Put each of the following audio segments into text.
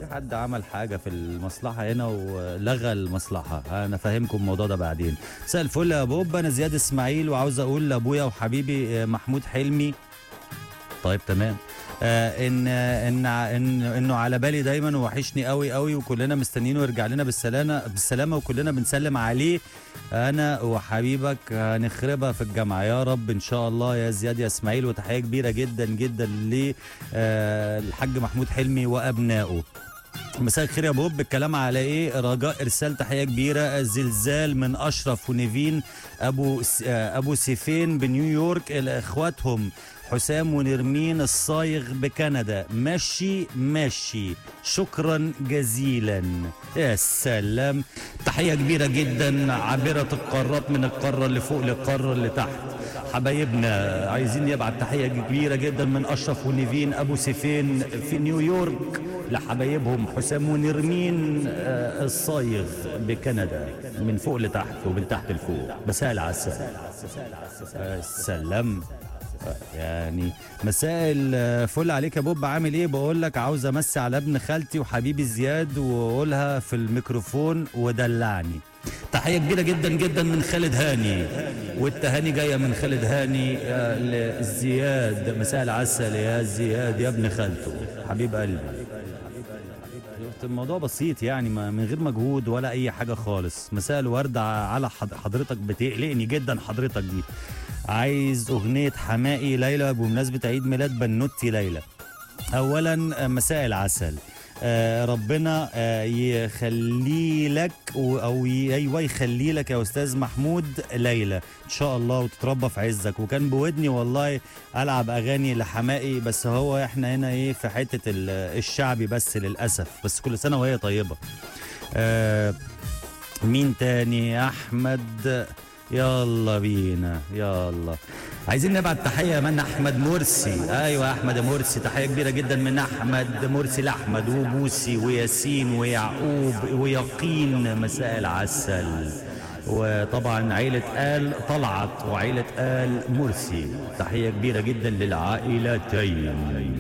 حد عمل حاجه في المصلحه هنا ولغى المصلحه انا فاهمكم الموضوع ده بعدين مساء الفل يا بوب انا زياد اسماعيل وعاوز اقول لابويا وحبيبي آه، محمود حلمي طيب تمام آه ان آه، ان ان انه على بالي دايما ووحشني قوي قوي وكلنا مستنيينه يرجع لنا بالسلامه بالسلامه وكلنا بنسلم عليه انا وحبيبك هنخربها في الجامعه يا رب ان شاء الله يا زياد يا اسماعيل وتحيه كبيره جدا جدا للحاج محمود حلمي وابنائه مساء الخير يا بوب الكلام على ايه رجاء ارسال تحيه كبيره زلزال من اشرف ونيفين ابو س- آه، ابو سيفين بنيويورك الى اخواتهم حسام ونرمين الصايغ بكندا ماشي ماشي شكرا جزيلا يا سلام تحيه كبيره جدا عابره القارات من القاره اللي فوق للقاره اللي تحت حبايبنا عايزين يبعت تحيه كبيره جدا من اشرف ونيفين ابو سيفين في نيويورك لحبايبهم حسام ونرمين آه، الصايغ بكندا من فوق لتحت ومن تحت لفوق مساء العسل آه، سلام يعني مساء الفل عليك يا بوب عامل ايه بقول لك عاوز امسي على ابن خالتي وحبيبي زياد واقولها في الميكروفون ودلعني تحيه كبيره جدا جدا من خالد هاني والتهاني جايه من خالد هاني آه، لزياد مساء العسل يا زياد يا ابن خالته حبيب قلبي شفت الموضوع بسيط يعني ما من غير مجهود ولا اي حاجه خالص مساء الورد على حض- حضرتك بتقلقني جدا حضرتك دي عايز اغنيه حمائي ليلى بمناسبه عيد ميلاد بنوتي ليلى اولا آه، مساء العسل آه ربنا آه يخلي لك و- او ي- ايوه يخلي لك يا استاذ محمود ليلى ان شاء الله وتتربى في عزك وكان بودني والله العب اغاني لحمائي بس هو احنا هنا ايه في حته ال- الشعبي بس للاسف بس كل سنه وهي طيبه آه مين تاني احمد يلا بينا يلا عايزين نبعت تحيه يا من احمد مرسي ايوه احمد مرسي تحيه كبيره جدا من احمد مرسي لاحمد وبوسي وياسين ويعقوب ويقين مساء العسل وطبعا عيلة آل طلعت وعيلة آل مرسي تحية كبيرة جدا للعائلتين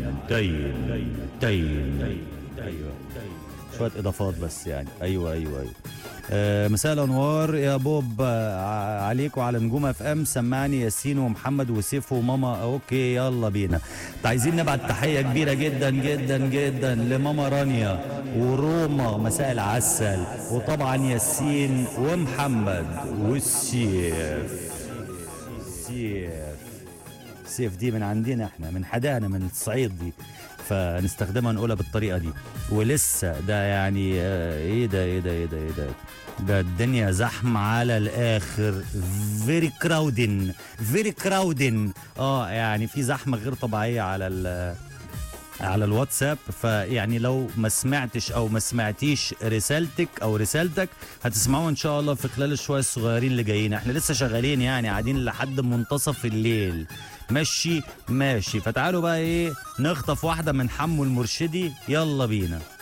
تين تين أيوة شوية إضافات بس يعني أيوة أيوة أيوة آه، مساء الانوار يا بوب آه، ع- عليك وعلى نجوم اف ام سمعني ياسين ومحمد وسيف وماما اوكي يلا بينا عايزين نبعت تحيه كبيره جدا جدا جدا لماما رانيا وروما مساء العسل وطبعا ياسين ومحمد والسيف سيف سيف دي من عندنا احنا من حدانا من الصعيد دي فنستخدمها نقولها بالطريقه دي ولسه ده يعني آه، ايه ده ايه ده ايه ده ايه ده ده الدنيا زحمه على الاخر فيري كراودن فيري كراودن اه يعني في زحمه غير طبيعيه على ال على الواتساب فيعني لو ما سمعتش او ما سمعتيش رسالتك او رسالتك هتسمعوها ان شاء الله في خلال الشويه الصغيرين اللي جايين احنا لسه شغالين يعني قاعدين لحد منتصف الليل ماشي ماشي فتعالوا بقى ايه نخطف واحده من حمو المرشدي يلا بينا